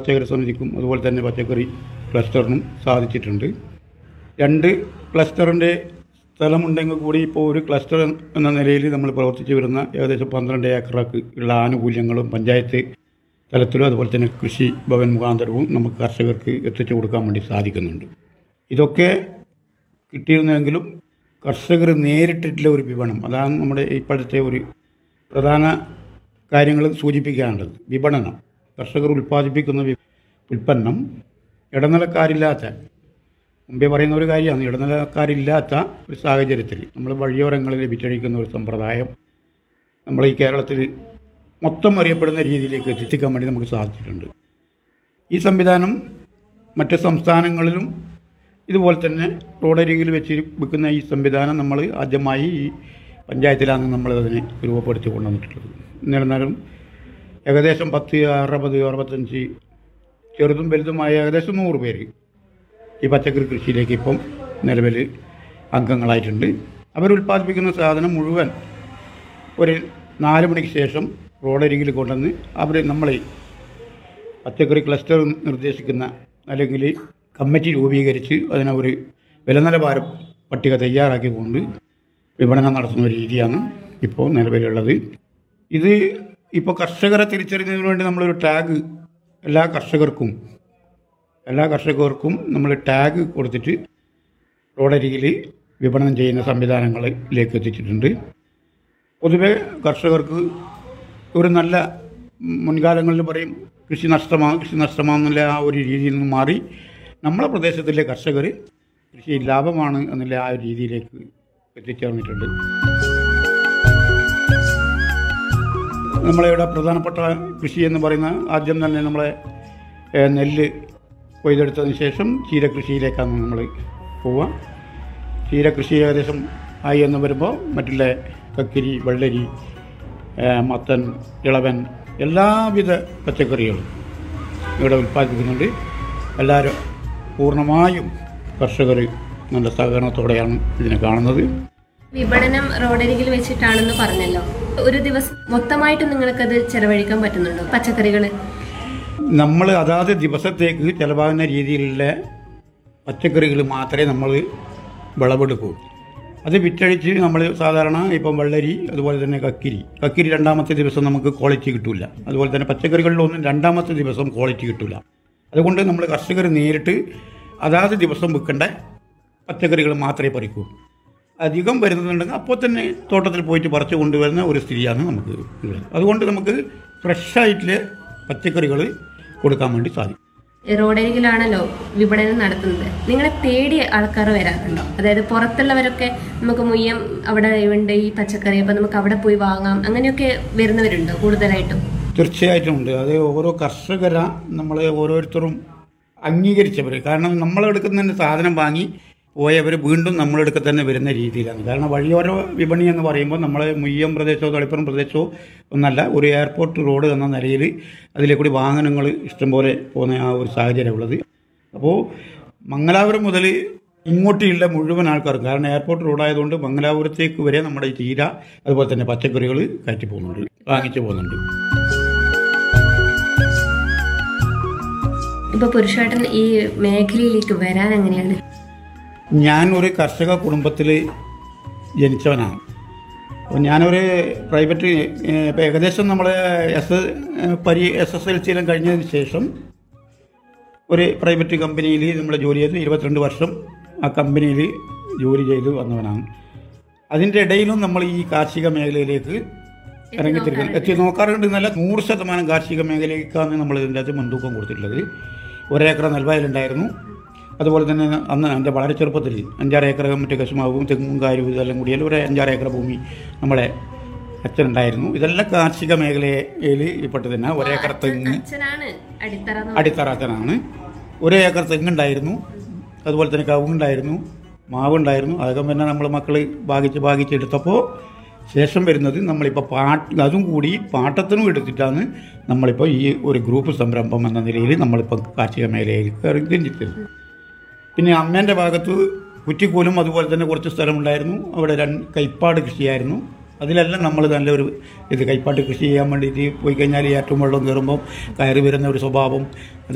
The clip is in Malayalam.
കർഷകര സമിതിക്കും അതുപോലെ തന്നെ പച്ചക്കറി ക്ലസ്റ്ററിനും സാധിച്ചിട്ടുണ്ട് രണ്ട് ക്ലസ്റ്ററിൻ്റെ സ്ഥലമുണ്ടെങ്കിൽ കൂടി ഇപ്പോൾ ഒരു ക്ലസ്റ്റർ എന്ന നിലയിൽ നമ്മൾ പ്രവർത്തിച്ചു വരുന്ന ഏകദേശം പന്ത്രണ്ട് ഏക്കറക്ക് ഉള്ള ആനുകൂല്യങ്ങളും പഞ്ചായത്ത് തലത്തിലും അതുപോലെ തന്നെ കൃഷി ഭവൻ മുഖാന്തരവും നമുക്ക് കർഷകർക്ക് എത്തിച്ചു കൊടുക്കാൻ വേണ്ടി സാധിക്കുന്നുണ്ട് ഇതൊക്കെ കിട്ടിയിരുന്നെങ്കിലും കർഷകർ നേരിട്ടിട്ടുള്ള ഒരു വിപണനം അതാണ് നമ്മുടെ ഇപ്പോഴത്തെ ഒരു പ്രധാന കാര്യങ്ങൾ സൂചിപ്പിക്കാനുള്ളത് വിപണനം കർഷകർ ഉൽപ്പാദിപ്പിക്കുന്ന വി- ഉൽപ്പന്നം ഇടനിലക്കാരില്ലാത്ത മുമ്പേ പറയുന്ന ഒരു കാര്യമാണ് ഇടനിലക്കാരില്ലാത്ത ഒരു സാഹചര്യത്തിൽ നമ്മൾ വഴിയോരങ്ങളിൽ വിറ്റഴിക്കുന്ന ഒരു സമ്പ്രദായം നമ്മൾ ഈ കേരളത്തിൽ മൊത്തം അറിയപ്പെടുന്ന രീതിയിലേക്ക് എത്തിക്കാൻ വേണ്ടി നമുക്ക് സാധിച്ചിട്ടുണ്ട് ഈ സംവിധാനം മറ്റ് സംസ്ഥാനങ്ങളിലും ഇതുപോലെ തന്നെ റോഡരികിൽ വെച്ച് വെക്കുന്ന ഈ സംവിധാനം നമ്മൾ ആദ്യമായി ഈ പഞ്ചായത്തിലാണ് നമ്മൾ അതിനെ രൂപപ്പെടുത്തി കൊണ്ടുവന്നിട്ടുള്ളത് എന്നിരുന്നാലും ഏകദേശം പത്ത് അറുപത് അറുപത്തഞ്ച് ചെറുതും വലുതുമായ ഏകദേശം നൂറ് പേര് ഈ പച്ചക്കറി കൃഷിയിലേക്ക് ഇപ്പം നിലവിൽ അംഗങ്ങളായിട്ടുണ്ട് അവർ ഉൽപ്പാദിപ്പിക്കുന്ന സാധനം മുഴുവൻ ഒരു നാല് മണിക്ക് ശേഷം റോഡരികിൽ കൊണ്ടുവന്ന് അവർ നമ്മളെ പച്ചക്കറി ക്ലസ്റ്റർ നിർദ്ദേശിക്കുന്ന അല്ലെങ്കിൽ കമ്മിറ്റി രൂപീകരിച്ച് അതിനെ ഒരു വില നിലവാര പട്ടിക തയ്യാറാക്കിക്കൊണ്ട് വിപണനം നടത്തുന്ന ഒരു രീതിയാണ് ഇപ്പോൾ നിലവിലുള്ളത് ഇത് ഇപ്പോൾ കർഷകരെ തിരിച്ചറിയുന്നതിന് വേണ്ടി നമ്മളൊരു ടാഗ് എല്ലാ കർഷകർക്കും എല്ലാ കർഷകർക്കും നമ്മൾ ടാഗ് കൊടുത്തിട്ട് റോഡരികിൽ വിപണനം ചെയ്യുന്ന സംവിധാനങ്ങളിലേക്ക് എത്തിച്ചിട്ടുണ്ട് പൊതുവെ കർഷകർക്ക് ഒരു നല്ല മുൻകാലങ്ങളിൽ പറയും കൃഷി നഷ്ടമാണ് കൃഷി നഷ്ടമാണെന്നുള്ള ആ ഒരു രീതിയിൽ നിന്ന് മാറി നമ്മളെ പ്രദേശത്തിലെ കർഷകർ കൃഷി ലാഭമാണ് എന്നുള്ള ആ ഒരു രീതിയിലേക്ക് എത്തിച്ചേർന്നിട്ടുണ്ട് നമ്മളിവിടെ പ്രധാനപ്പെട്ട കൃഷി എന്ന് പറയുന്ന ആദ്യം തന്നെ നമ്മളെ ഏഹ്, നെല്ല് കൊയ്തെടുത്തതിന് ശേഷം ചീരകൃഷിയിലേക്കാണ് നമ്മൾ പോവുക ചീരകൃഷി ഏകദേശം ആയി എന്ന് വരുമ്പോൾ മറ്റുള്ള കക്കിരി വെള്ളരി ഏഹ്, മത്തൻ ഇളവൻ എല്ലാവിധ പച്ചക്കറികളും ഇവിടെ ഉൽപ്പാദിപ്പിക്കുന്നുണ്ട് എല്ലാവരും പൂർണ്ണമായും കർഷകർ നല്ല സഹകരണത്തോടെയാണ് ഇതിനെ കാണുന്നത് വിപണനം റോഡരികിൽ വെച്ചിട്ടാണെന്ന് പറഞ്ഞല്ലോ ഒരു ദിവസം മൊത്തമായിട്ട് നിങ്ങൾക്കത് ചെലവഴിക്കാൻ പറ്റുന്നുണ്ടോ പച്ചക്കറികൾ നമ്മൾ അതാത് ദിവസത്തേക്ക് ചിലവാകുന്ന രീതിയിലുള്ള പച്ചക്കറികൾ മാത്രമേ നമ്മൾ വിളവെടുക്കൂ അത് വിറ്റഴിച്ച് നമ്മൾ സാധാരണ ഇപ്പം വെള്ളരി അതുപോലെ തന്നെ കക്കിരി കക്കിരി രണ്ടാമത്തെ ദിവസം നമുക്ക് ക്വാളിറ്റി കിട്ടില്ല അതുപോലെ തന്നെ പച്ചക്കറികളിലൊന്നും രണ്ടാമത്തെ ദിവസം ക്വാളിറ്റി കിട്ടില്ല അതുകൊണ്ട് നമ്മൾ കർഷകർ നേരിട്ട് അതാത് ദിവസം വിൽക്കേണ്ട പച്ചക്കറികൾ മാത്രമേ പറിക്കൂ അധികം വരുന്നുണ്ടെങ്കിൽ അപ്പോൾ തന്നെ തോട്ടത്തിൽ പോയിട്ട് പറിച്ചു കൊണ്ടുവരുന്ന ഒരു സ്ഥിതിയാണ് നമുക്ക് ഉള്ളത് അതുകൊണ്ട് നമുക്ക് ഫ്രഷായിട്ടുള്ള പച്ചക്കറികൾ കൊടുക്കാൻ വേണ്ടി സാധിക്കും റോഡരികിലാണല്ലോ വിപണനം നടത്തുന്നത് നിങ്ങളെ തേടി ആൾക്കാർ വരാറുണ്ടോ അതായത് പുറത്തുള്ളവരൊക്കെ നമുക്ക് മുയ്യം അവിടെ ഉണ്ട് ഈ പച്ചക്കറി അപ്പം നമുക്ക് അവിടെ പോയി വാങ്ങാം അങ്ങനെയൊക്കെ വരുന്നവരുണ്ടോ കൂടുതലായിട്ടും തീർച്ചയായിട്ടും ഉണ്ട് അത് ഓരോ കർഷകര നമ്മൾ ഓരോരുത്തരും അംഗീകരിച്ചവർ കാരണം നമ്മളെടുക്കുന്ന സാധനം വാങ്ങി പോയവർ വീണ്ടും നമ്മളെടുക്ക തന്നെ വരുന്ന രീതിയിലാണ് കാരണം വഴിയോര വിപണി എന്ന് പറയുമ്പോൾ നമ്മളെ മുയ്യം പ്രദേശമോ തളിപ്പുറം പ്രദേശമോ ഒന്നല്ല ഒരു എയർപോർട്ട് റോഡ് എന്ന നിലയിൽ അതിലെ കൂടി വാഹനങ്ങൾ ഇഷ്ടംപോലെ പോകുന്ന ആ ഒരു സാഹചര്യമുള്ളത് അപ്പോൾ മംഗലാപുരം മുതൽ ഇങ്ങോട്ടുള്ള മുഴുവൻ ആൾക്കാർക്കും കാരണം എയർപോർട്ട് റോഡായതുകൊണ്ട് മംഗലാപുരത്തേക്ക് വരെ നമ്മുടെ ഈ ചീര അതുപോലെ തന്നെ പച്ചക്കറികൾ കയറ്റി പോകുന്നുണ്ട് വാങ്ങിച്ചു പോകുന്നുണ്ട് ഇപ്പൊ പുരുഷേട്ടൻ ഈ മേഖലയിലേക്ക് വരാൻ എങ്ങനെയാണ് ഞാൻ ഒരു കർഷക കുടുംബത്തിൽ ജനിച്ചവനാണ് അപ്പോൾ ഞാനൊരു പ്രൈവറ്റ് ഏഹ്, ഇപ്പം ഏകദേശം നമ്മൾ എസ് പരി എസ് എസ് എൽ സിയിലും കഴിഞ്ഞതിന് ശേഷം ഒരു പ്രൈവറ്റ് കമ്പനിയിൽ നമ്മൾ ജോലി ചെയ്ത് ഇരുപത്തിരണ്ട് വർഷം ആ കമ്പനിയിൽ ജോലി ചെയ്ത് വന്നവനാണ് അതിൻ്റെ ഇടയിലും നമ്മൾ ഈ കാർഷിക മേഖലയിലേക്ക് ഇറങ്ങിത്തിരിക്കുന്നത് എത്തി നോക്കാറുണ്ട് നല്ല നൂറ് ശതമാനം കാർഷിക മേഖലയ്ക്കാണ് നമ്മൾ ഇതിൻ്റെ അകത്ത് മുൻതൂക്കം കൊടുത്തിട്ടുള്ളത് ഒരേക്കർ നെൽവയലുണ്ടായിരുന്നു അതുപോലെ തന്നെ അന്ന് എൻ്റെ വളരെ ചെറുപ്പത്തിൽ അഞ്ചാറ് ഏക്കർ മറ്റു കശുമാവും തെങ്ങും കാരും ഇതെല്ലാം കൂടിയാൽ ഒരു അഞ്ചാറ് ഏക്കർ ഭൂമി നമ്മളെ അച്ഛനുണ്ടായിരുന്നു ഇതെല്ലാം കാർഷിക മേഖലയിൽ പെട്ടത് തന്നെ ഒരേക്കർ തെങ്ങ് അച്ഛനാണ് അടിത്തറ എന്ന് അടിത്തറാച്ചനാണ് ഒരു ഏക്കർ തെങ്ങുണ്ടായിരുന്നു അതുപോലെ തന്നെ കവുങ്ങുണ്ടായിരുന്നു മാവുണ്ടായിരുന്നു അതൊക്കെ പിന്നെ നമ്മൾ മക്കൾ ഭാഗിച്ച് ഭാഗിച്ചെടുത്തപ്പോൾ ശേഷം വരുന്നത് നമ്മളിപ്പോൾ പാട്ട് അതും കൂടി പാട്ടത്തിനും എടുത്തിട്ടാണ് നമ്മളിപ്പോൾ ഈ ഒരു ഗ്രൂപ്പ് സംരംഭം എന്ന നിലയിൽ നമ്മളിപ്പോൾ കാർഷിക മേഖലയിലേക്ക് ഇറങ്ങിത്തിരിച്ചത് പിന്നെ അമ്മേൻ്റെ ഭാഗത്ത് കുറ്റിക്കോലും അതുപോലെ തന്നെ കുറച്ച് സ്ഥലമുണ്ടായിരുന്നു അവിടെ രണ്ട് കൈപ്പാട് കൃഷിയായിരുന്നു അതിലെല്ലാം നമ്മൾ നല്ലൊരു ഇത് കൈപ്പാട്ട് കൃഷി ചെയ്യാൻ വേണ്ടിയിട്ട് പോയി കഴിഞ്ഞാൽ ഈ ഏറ്റവും വെള്ളം കയറുമ്പോൾ കയറി വരുന്ന ഒരു സ്വഭാവം അത്